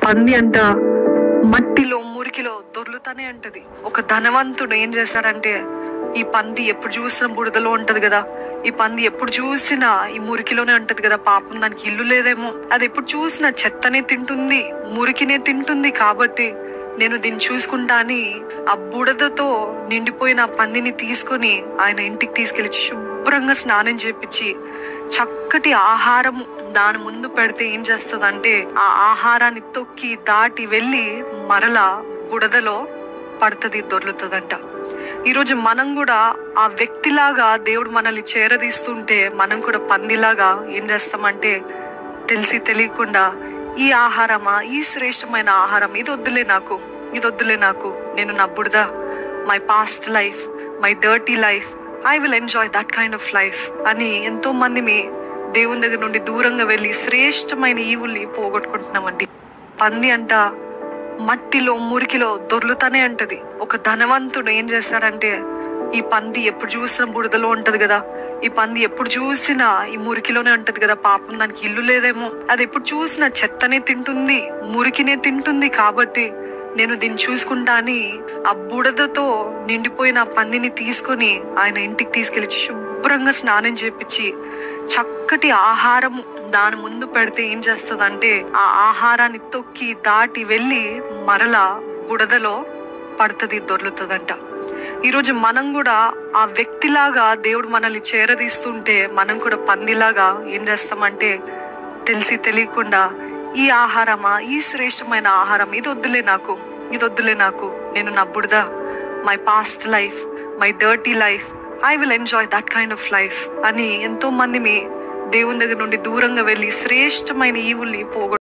పంది అంట మట్టిలో మురికిలో దొర్లుతానే ఉంటది ఒక ధనవంతుడు ఏం చేస్తాడంటే ఈ పంది ఎప్పుడు చూసినా బుడదలో ఉంటది కదా ఈ పంది ఎప్పుడు చూసినా ఈ మురికిలోనే ఉంటది కదా పాపం దానికి ఇల్లు లేదేమో అది ఎప్పుడు చూసినా చెత్తనే తింటుంది మురికినే తింటుంది కాబట్టి నేను దీన్ని చూసుకుంటా అని ఆ బుడదతో నిండిపోయిన ఆ పందిని తీసుకొని ఆయన ఇంటికి తీసుకెళ్లి శుభ్రంగా స్నానం చేపించి చక్కటి ఆహారం దాని ముందు పెడితే ఏం చేస్తదంటే ఆ ఆహారాన్ని తొక్కి దాటి వెళ్ళి మరలా బుడదలో పడుతుంది దొర్లుతుందంట ఈరోజు మనం కూడా ఆ వ్యక్తిలాగా దేవుడు మనల్ని చేరదీస్తుంటే మనం కూడా పందిలాగా ఏం చేస్తామంటే తెలిసి తెలియకుండా ఈ ఆహారమా ఈ శ్రేష్టమైన ఆహారం ఇది వద్దులే నాకు ఇది వద్దులే నాకు నేను నా బుడద my past life my dirty life I will enjoy that kind of life అని ఎంతో మంది మీ దేవుని దగ్గర నుండి దూరంగా వెళ్ళి శ్రేష్టమైన ఈవుల్ని పోగొట్టుకుంటున్నామండి పంది అంట మట్టిలో మురికిలో దొర్లుతానే ఉంటది ఒక ధనవంతుడు ఏం చేస్తాడంటే ఈ పంది ఎప్పుడు చూసినా బుడదలో ఉంటది కదా ఈ పంది ఎప్పుడు చూసినా ఈ మురికిలోనే ఉంటది కదా పాపం దానికి ఇల్లు లేదేమో అది ఎప్పుడు చూసినా చెత్తనే తింటుంది మురికినే తింటుంది కాబట్టి నేను దీన్ని చూసుకుంటా అని ఆ బుడదతో నిండిపోయిన ఆ పందిని తీసుకొని ఆయన ఇంటికి తీసుకెళ్లి శుభ్రంగా స్నానం చేపించి చక్కటి ఆహారం దాని ముందు పెడితే ఏం చేస్తదంటే ఆ ఆహారాన్ని తొక్కి దాటి వెళ్ళి మరలా బుడదలో పడుతుంది దొర్లుతుందంట ఈరోజు మనం కూడా ఆ వ్యక్తిలాగా దేవుడు మనల్ని చేరదీస్తుంటే మనం కూడా పందిలాగా ఏం చేస్తామంటే తెలిసి తెలియకుండా ఈ ఆహారమా ఈ శ్రేష్టమైన ఆహారం ఇది వద్దులే నాకు ఇది వద్దులే నాకు నేను నా బుడద my past life my dirty life I will enjoy that kind of life అని ఎంతో మంది మీ దేవుని దగ్గర నుండి దూరంగా వెళ్ళి శ్రేష్టమైన ఈవుల్ని పోగొట్టు